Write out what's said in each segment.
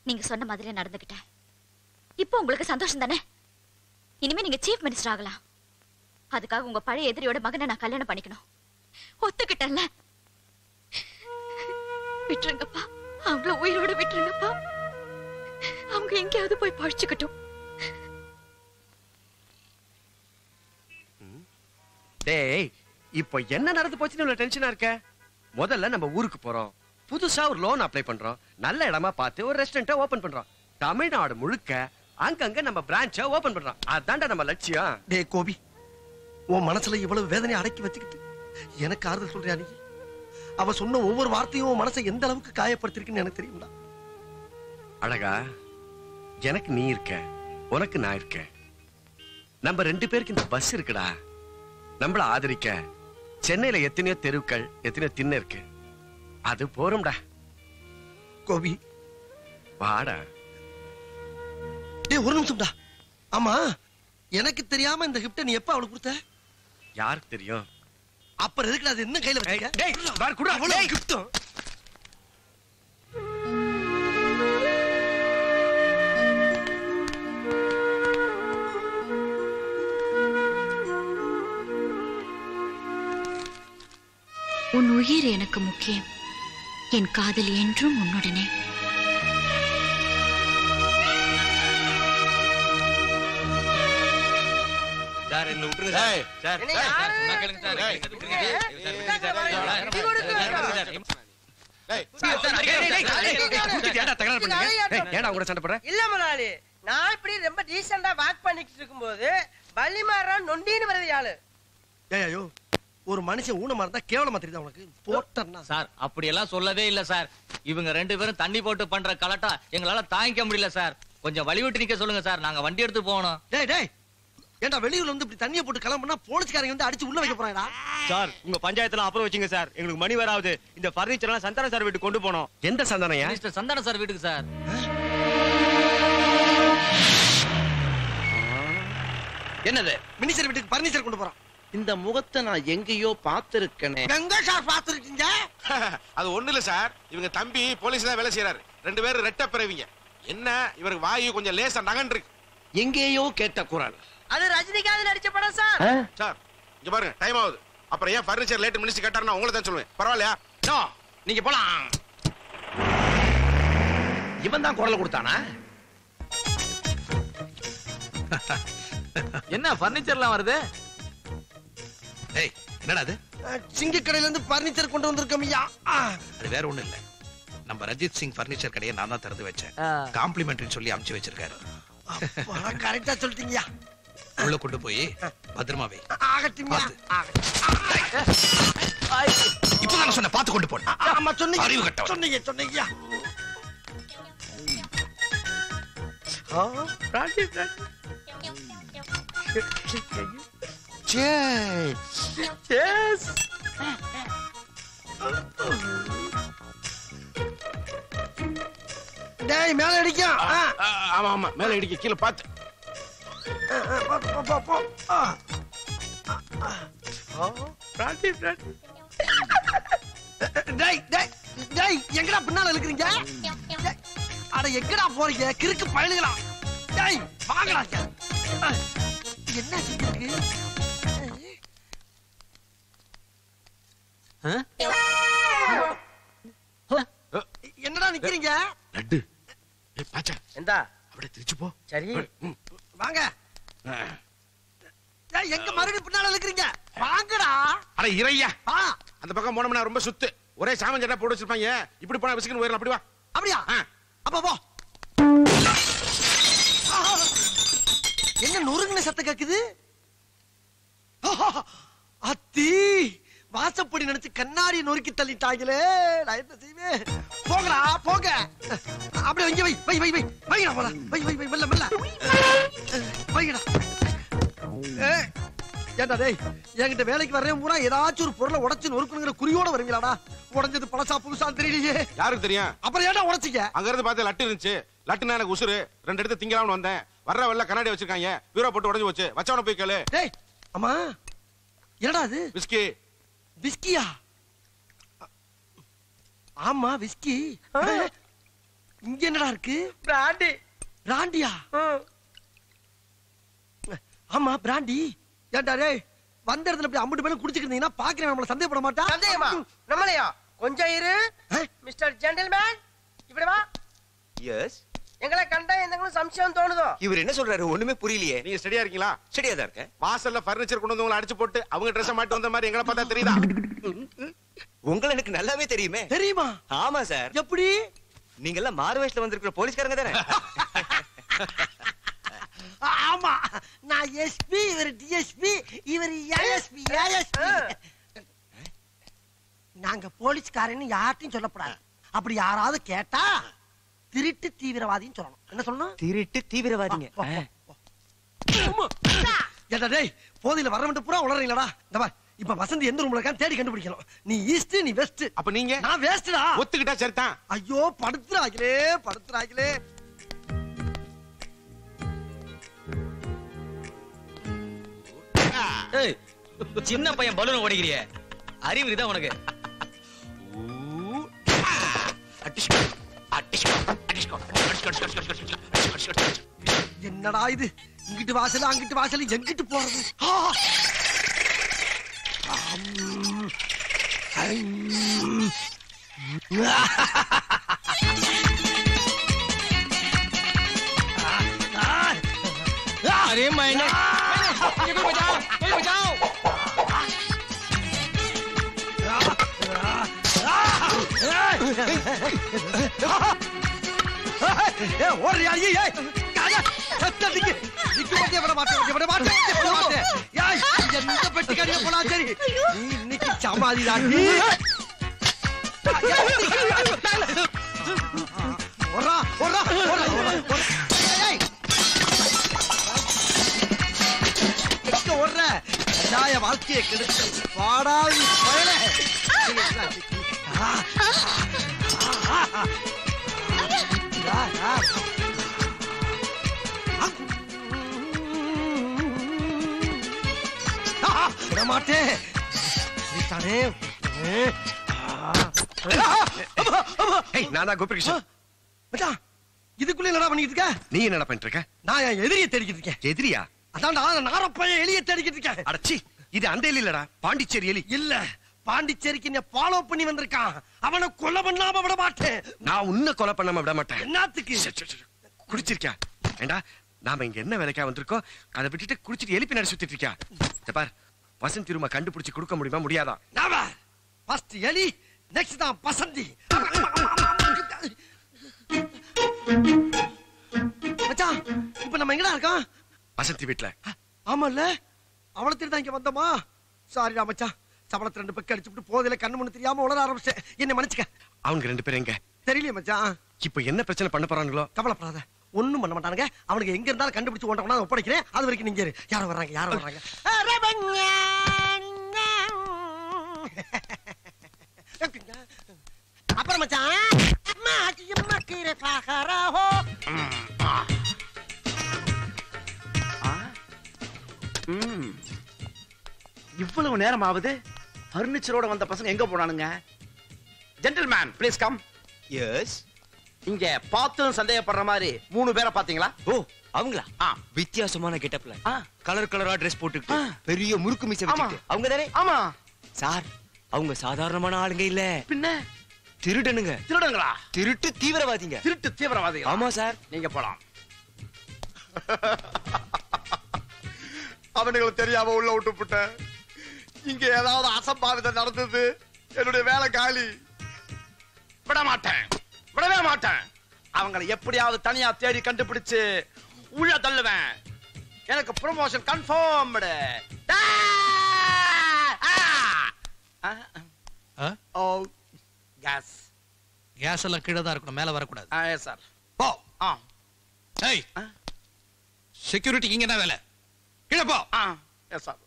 நீங்க சொன்ன மாதிரியே நடந்துக்கிட்டேன் இப்போ உங்களுக்கு சந்தோஷம் தானே இனிமே நீங்க சீஃப் மினிஸ்டர் ஆகலாம் அதுக்காக உங்க பழைய எதிரியோட மகனை நான் கல்யாணம் பண்ணிக்கணும் ஒத்துக்கிட்டேன்ல விட்டுருங்கப்பா அவங்கள உயிரோட விட்டுருங்கப்பா அவங்க எங்கேயாவது போய் பழிச்சுக்கட்டும் டேய் இப்போ என்ன நடந்து போச்சுன்னு இவ்வளவு டென்ஷனா இருக்க முதல்ல நம்ம ஊருக்கு போறோம் புதுசா ஒரு லோன் அப்ளை பண்றோம் நல்ல இடமா பார்த்து ஒரு ரெஸ்டாரண்ட்டை ஓபன் பண்றோம் தமிழ்நாடு முழுக்க அங்கங்க நம்ம பிரான்ச்சை ஓபன் பண்றோம் அதான்டா நம்ம லட்சியம் டேய் கோபி உன் மனசுல இவ்வளவு வேதனையை அடக்கி வச்சுக்கிட்டு எனக்கு ஆறுதல் சொல்றியா நீ அவ சொன்ன ஒவ்வொரு வார்த்தையும் உன் மனசை எந்த அளவுக்கு காயப்படுத்திருக்குன்னு எனக்கு தெரியும்டா அழகா எனக்கு நீ இருக்க உனக்கு நான் இருக்கேன் நம்ம ரெண்டு பேருக்கு இந்த பஸ் இருக்குடா நம்மள ஆதரிக்க சென்னையில எத்தனையோ தெருக்கள் எத்தனையோ திண்ணை இருக்கு அது போறோம்டா கோபி வாடா டேய் ஒரு நிமிஷம்டா ஆமா எனக்கு தெரியாம இந்த கிஃப்ட நீ எப்ப அவளுக்கு கொடுத்த யாருக்கு தெரியும் அப்புறம் எதுக்குடா அது என்ன கையில வச்சிருக்க டேய், பாரு, குடுடா, அவ்வளவு டேய். கிஃப்டும் உன் உயிர் எனக்கு முக்கியம் என் காதல் என்றும் உன்னுடனே சார் என்ன விட்டுருங்க சார் சார் என்ன சார், யாரு? சொன்னா கேளுங்க சார் ஏய், கேளுங்க, ஏய், கேளுங்க. இந்தாங்க வாங்க. சார், இடி கொடுங்க. சார், சார், ஏய், சார், சார், டேய், டேய், டேய், சார், டேய், டேய், கூப்பிட்டு ஏன்டா தகராறு பண்றீங்க? அலையாட்டம். டேய், ஏன்டா கூட சண்டை போடுற இல்ல முதலாளி நான் இப்படி ரொம்ப டீசெண்டா வாக் பண்ணிட்டு இருக்கும்போது வள்ளிமாறா நொண்டின்னு வருது ஆளு ஏய் ஐயோ ஒரு மனுஷன் ஊனமா இருந்தா கேவலமா தெரியுதா உனக்கு போட்டர்னா சார் அப்படியெல்லாம் சொல்லவே இல்ல சார் இவங்க ரெண்டு பேரும் தண்ணி போட்டு பண்ற கலட்டா எங்களால தாங்கிக்க முடியல சார் கொஞ்சம் வழி விட்டு நிக்க சொல்லுங்க சார் நாங்க வண்டி எடுத்து போகணும் டேய் டேய் ஏன்டா வெளியூர்ல வந்து இப்படி தண்ணியை போட்டு கிளம்புனா போலீஸ்காரங்க வந்து அடிச்சு உள்ள வைக்க போறாங்கடா சார் உங்க பஞ்சாயத்துல அப்புறம் வச்சுங்க சார் எங்களுக்கு மணி வராது இந்த பர்னிச்சர் எல்லாம் சந்தான சார் வீட்டுக்கு கொண்டு போனோம் எந்த சந்தானையா மிஸ்டர் சந்தான சார் வீட்டுக்கு சார் என்னது மினிஸ்டர் வீட்டுக்கு பர்னிச்சர் கொண்டு போறான் இந்த முகத்தை நான் எங்கேயோ பார்த்திருக்கனே எங்க சார் பாத்துருக்கீங்க அது ஒண்ணு இல்ல சார் இவங்க தம்பி போலீஸ் தான் வேலை செய்யறாரு ரெண்டு பேரும் ரெட்ட பிறவிங்க என்ன இவருக்கு வாயு கொஞ்சம் லேசா நகன் இருக்கு எங்கேயோ கேட்ட குரல் அது ரஜினிகாந்த் நடிச்ச படம் சார் சார் இங்க பாருங்க டைம் ஆகுது அப்புறம் ஏன் பர்னிச்சர் லேட் மினிஸ்டர் கேட்டாருன்னா உங்களை தான் சொல்லுவேன் பரவாயில்லையா நோ நீங்க போலாம் இவன் தான் குரல் கொடுத்தானா என்ன பர்னிச்சர்லாம் வருது டேய் என்னடா அது சிங்க கடையில இருந்து பர்னிச்சர் கொண்டு வந்திருக்கோம் ஐயா ஆ. அது வேற ஒண்ணும் இல்ல நம்ம ரஜித் சிங் பர்னிச்சர் கடையை நான் தான் திறந்து வச்சேன் காம்ப்ளிமெண்ட்னு சொல்லி அமுச்சு வச்சிருக்காரு அப்பா, கரெக்டா சொல்லிட்டீங்கய்யா உள்ள கொண்டு போய் பத்திரமா வை ஆகட்டும்யா பார்த்து. இப்பதான் சொன்ன பார்த்து கொண்டு போன ஆமா சொன்னீங்க அறிவு கெட்டவன். சொன்னீங்க சொன்னீங்கய்யா ஆ, பிராண்டி, பிராண்டி. Cheers. Cheers. டேய் மேல அடிக்கும் ஆ, ஆ, ஆமா ஆமா மேல இடிக்க கீழே பார்த்து ஆ, ஆ, போ, போ, போ, போ. ஆ. ஆ, ஆ. ஆ, பிராண்டி, பிராண்டி. டேய் டேய் டேய் எங்கடா பின்னால இழுக்குறீங்க டேய், அட எங்கடா போறீங்க கிறுக்கு பயலுகளா டேய் வாங்கடா இங்க. ஆ, என்ன செஞ்சிருக்கு என்னடா நிக்கிறீங்க லட்டு ஏய் பாச்சா எந்தா அப்படியே திருச்சு போ சரி ம். வாங்க டேய் எங்க மறுபடியும் பின்னால இழுக்குறீங்க வாங்கடா அட இறையா ஆ அந்த பக்கம் போனோம்னா ரொம்ப சுத்து ஒரே சாமன் சட்டை போட்டு வச்சிருப்பாங்க இப்படி போனா விசுக்குன்னு போயிடலாம் அப்படி வா அப்படியா ஆ. அப்ப போ ஆஹா. என்ன நொறுங்கின சத்தம் கேக்குது ஆஹா. அத்தி வாசப்படி நினைச்சு கண்ணாடி நொறுக்கி தள்ளிட்டாங்களே நான் என்ன செய்வேன் போங்கடா போங்க அப்படியே வைங்க வை வை வை வை வைங்கடா போல வை வை வை மெல்ல மெல்ல வைங்கடா ஏய், ஏன்டா டேய் என்கிட்ட வேலைக்கு வரேன் பூரா ஏதாச்சும் ஒரு பொருளை உடைச்சு நொறுக்கணுங்கிற குறியோட வருவீங்களாடா உடைஞ்சது பழசா புதுசா தெரியலையே யாருக்கு தெரியும் அப்புறம் ஏன்டா உடைச்சிக்க அங்க இருந்து பார்த்து லட்டு இருந்துச்சு லட்டுனா எனக்கு உசுரு ரெண்டு எடுத்து திங்கலாம்னு வந்தேன் வர்ற வெள்ள கண்ணாடி வச்சிருக்காங்க பீரோ போட்டு உடஞ்சு போச்சு வச்சவன போய் கேளு டேய் அம்மா என்னடா அது விஸ்கி விஸ்கியா ஆமா விஸ்கி இங்க என்னடா இருக்கு பிராண்டி பிராண்டியா ஆமா பிராண்டி ஏன்டா டேய் வந்த இடத்துல இப்படி அம்புட்டு பேரும் குடிச்சிட்டு இருந்தீங்கன்னா பாக்குறேன் நம்மள சந்தேகப்பட மாட்டா சந்தேகமா நம்மளையா கொஞ்சம் இரு மிஸ்டர் ஜென்டில்மேன் இப்படி வா எஸ் எங்களை கண்டா எந்தங்களும் சம்சயம் தோணுதோ இவர் என்ன சொல்றாரு ஒண்ணுமே புரியலையே நீங்க ஸ்டடியா இருக்கீங்களா சரியா தான் இருக்கேன் வாசல்ல பர்னிச்சர் கொண்டு வந்து உங்களை அடிச்சு போட்டு அவங்க ட்ரெஸ் மாட்டி வந்த மாதிரி எங்களை பார்த்தா தெரியுதா உங்களை எனக்கு நல்லாவே தெரியுமே தெரியுமா ஆமா சார் எப்படி நீங்க எல்லாம் மாறு வயசுல வந்திருக்கிற போலீஸ்காரங்க தானே ஆ- ஆமா நான் எஸ்பி இவர் டிஎஸ்பி இவர் ஏஎஸ்பி ஏஎஸ்பி நாங்க போலீஸ்காரன்னு யார்ட்டையும் சொல்லக்கூடாது அப்படி யாராவது கேட்டா திருட்டு தீவிரவாதின்னு சொல்லணும் என்ன சொல்லணும் திருட்டு தீவிரவாதிங்க போ, போ, போ. ஏடா டேய் போதையில வர மட்டும் பூரா உளறீங்களடா இந்த பார் இப்ப வசந்தி எந்த ரூம்ல இருக்கான்னு தேடி கண்டுபிடிக்கணும் நீ ஈஸ்ட் நீ வெஸ்ட் அப்ப நீங்க நான் வேஸ்டா ஒத்துக்கிட்டா சரிதான் ஐயோ படுத்துறாங்களே படுத்துறாங்களே ஏய், சின்ன பையன் பலூன் ஓடிக்கிறிய அறிவு தான் உனக்கு என்னடா இது இங்கிட்டு வாசல் அங்கிட்டு வாசல் எங்கிட்டு போறது ஆ! அம். ஐம். ஆ! ஆ! अरे मैंने मुझे कोई बचाओ कोई बचाओ ஏய், ஓடுறியா? ஐயே, ஏய், காயா, செத்த நிக்கு. நிக்க மாட்டியா, விட மாட்டேன், விட மாட்டேன், விட மாட்டேன். ஏய், எந்த பெட்டிக்காரியா போனா சரி. நீ இன்னைக்கு சமாதிதான் நீ. ஓடுறா, ஓடுறா, ஓடுறா, ஓடுறா, ஓடுறா. ஏய், ஏய். எங்க ஓடுற? கஜாய வாழ்க்கையை கெடுத்த பாடாதி பயலே. ஆ, ஆ, ஆ. யா, யா. ஆ, விட மாட்டேன் சரிதானே? ஏ, ஆ. ஏய் நான் தான் கோபிகிருஷ்ணன் மச்சான், இதுக்குள்ள என்னடா பண்ணிட்டு இருக்க நீ என்னடா பண்ணிட்டு இருக்க நான் என் எதிரியை தேடிக்கிட்டு இருக்கேன் எதிரியா அதான்டா நாரப்பைய எலியை தேடிக்கிட்டு இருக்கேன் அடச்சி இது அந்த எலி இல்லடா பாண்டிச்சேரி எலி இல்ல பாண்டிச்சேரிக்கு என்ன ஃபாலோ பண்ணி வந்திருக்கான் அவனை கொலை பண்ணாம விட மாட்டேன் நான் உன்னை கொலை பண்ணாம விட மாட்டேன் என்னத்துக்கு சே, சே, சே, குடிச்சிருக்கியா ஏண்டா நாம இங்க என்ன வேலைக்கா வந்திருக்கோம் அதை விட்டுட்டு குடிச்சிட்டு எலிப்பி நடி சுத்திட்டு இருக்கியா இத பார் வசந்த் திரும்ப கண்டுபிடிச்சு கொடுக்க முடியுமா முடியாதா நாம ஃபர்ஸ்ட் எலி நெக்ஸ்ட் தான் பசந்தி மச்சான் இப்ப நம்ம எங்கடா இருக்கோம் வசந்தி வீட்டுல ஆமால்ல அவளை தேடி தான் இங்க வந்தோமா சாரிடா மச்சான் சபளத்துல ரெண்டு பக்கம் அடிச்சுட்டு போதில கண்ணு முன்னு தெரியாம உளர ஆரம்பிச்சேன் என்ன மன்னிச்சுக்க அவங்க ரெண்டு பேரும் எங்க தெரியலையே மச்சான் இப்ப என்ன பிரச்சனை பண்ண போறாங்களோ கவலைப்படாத ஒண்ணும் பண்ண மாட்டானுங்க அவனுக்கு எங்க இருந்தாலும் கண்டுபிடிச்சு ஒன்றா ஒப்படைக்கிறேன் அது வரைக்கும் நீங்க இரு. யாரோ வர்றாங்க யாரோ வர்றாங்க அப்புறம் மச்சான் மாக்கி மக்கீரை பாக்கறா ஹோ இவ்வளவு நேரம் ஆகுது பர்னிச்சரோட வந்த பசங்க எங்க போனானுங்க ஜென்டில்மேன் ப்ளீஸ் கம் எஸ் இங்க பார்த்தும் சந்தேகப்படுற மாதிரி மூணு பேரை பாத்தீங்களா ஓ அவங்களா ஆ வித்தியாசமான கெட்டப்ல ஆ. கலர் கலரா Dress போட்டுக்கிட்டு ஆ. பெரிய முறுக்கு மீசை ஆமா. வச்சுக்கிட்டு அவங்க தானே ஆமா சார் அவங்க சாதாரணமான ஆளுங்க இல்ல பின்ன திருடனுங்க திருடங்களா திருட்டு தீவிரவாதிங்க திருட்டு தீவிரவாதிகள் ஆமா சார் நீங்க போலாம் அவனுங்களை தெரியாம உள்ள விட்டு புட்டேன் இங்க ஏதாவது அசம்பாவிதம் நடந்தது என்னுடைய வேலை காலி விட மாட்டேன் விடவே மாட்டேன் அவங்களை எப்படியாவது தனியா தேடி கண்டுபிடிச்சு உள்ள தள்ளுவேன் எனக்கு promotion confirmed oh case case எல்லாம் கீழே தான் இருக்கணும் மேல வரக்கூடாது ஆ எஸ் சார் போ ஆ ஏய் ஆ. செக்யூரிட்டிக்கு இங்க என்ன வேலை கீழே போ ஆ எஸ் சார்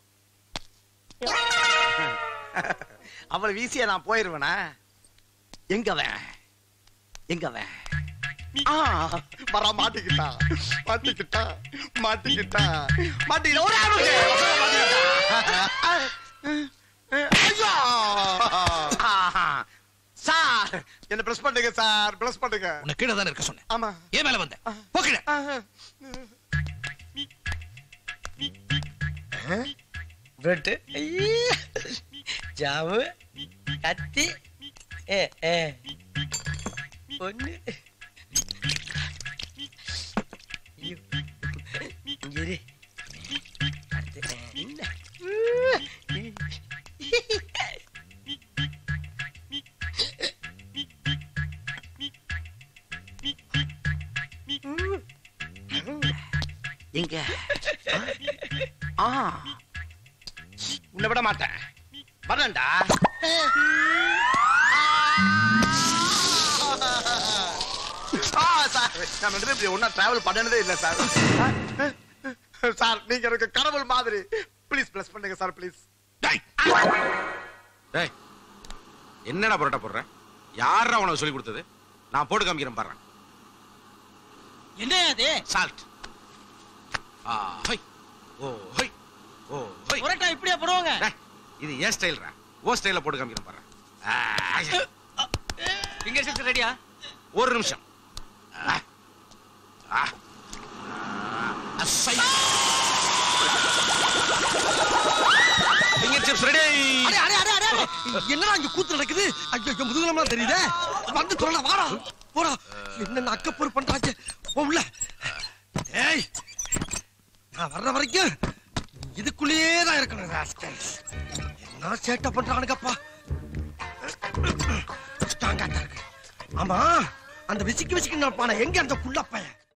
அவ்வளவு வீசியா நான் போயிருவேனா எங்கவன் எங்கவன் ஆ, வர மாட்டிக்கிட்டா மாட்டிக்கிட்டா மாட்டிக்கிட்டா மாட்டிக்கிட்டா ஒரு ஆளுக்கு ஐயோ ஆஹா. சார் என்ன பிரஸ் பண்ணுங்க சார் பிரஸ் பண்ணுங்க உன்னை கீழே தானே இருக்க சொன்னேன் ஆமா ஏன் மேல வந்த போ கீழே பிரெட் ஜாமு கத்தி ஏ ஏ ஒண்ணு ஐயோ. இங்க இரு. அடுத்து, என்ன? எங்க ஆ உன்னை விட மாட்டேன் வரேன்டா ஆ, சார் நம்ம ரெண்டு பேரும் இப்படி ஒண்ணா டிராவல் பண்ணனதே இல்ல சார் சார் நீங்க எனக்கு கடவுள் மாதிரி ப்ளீஸ் ப்ளஸ் பண்ணுங்க சார் ப்ளீஸ் டேய் என்னடா புரோட்டா போடுற யாரா உனக்கு சொல்லி கொடுத்தது நான் போட்டு காமிக்கிறேன் பாரு என்ன அது சால்ட் ஆ ஹை ஓ ஹை ஓ ஹை புரோட்டா இப்படியா போடுவாங்க டேய், இது ஏன் ஸ்டைல்ரா ஓ ஸ்டைல்ல போட்டு காமிக்கிறேன் பாரு ஆ, ஃபிங்கர் சிப்ஸ் ரெடியா ஒரு நிமிஷம் ஆ, ஆ, அசை. ஃபிங்கர் சிப்ஸ் ரெடி அடே அடே அடே அடே அடே. என்னடா இங்க கூத்து நடக்குது ஐயோ முதுகுலமா தெரியுதே வந்து தொலை வாடா போடா என்னென்ன அக்கப்பூர் பண்றாங்க போ உள்ள ஏய் நான் வர்ற வரைக்கும் இதுக்குள்ளேயே தான் இருக்கணும் rascals. என்ன சேட்டை பண்றானுங்கப்பா ஸ்ட்ராங்கா தான் இருக்கு ஆமா அந்த விசிக்கி விசிக்கி நடப்பான எங்க அந்த குள்ளப்பையன்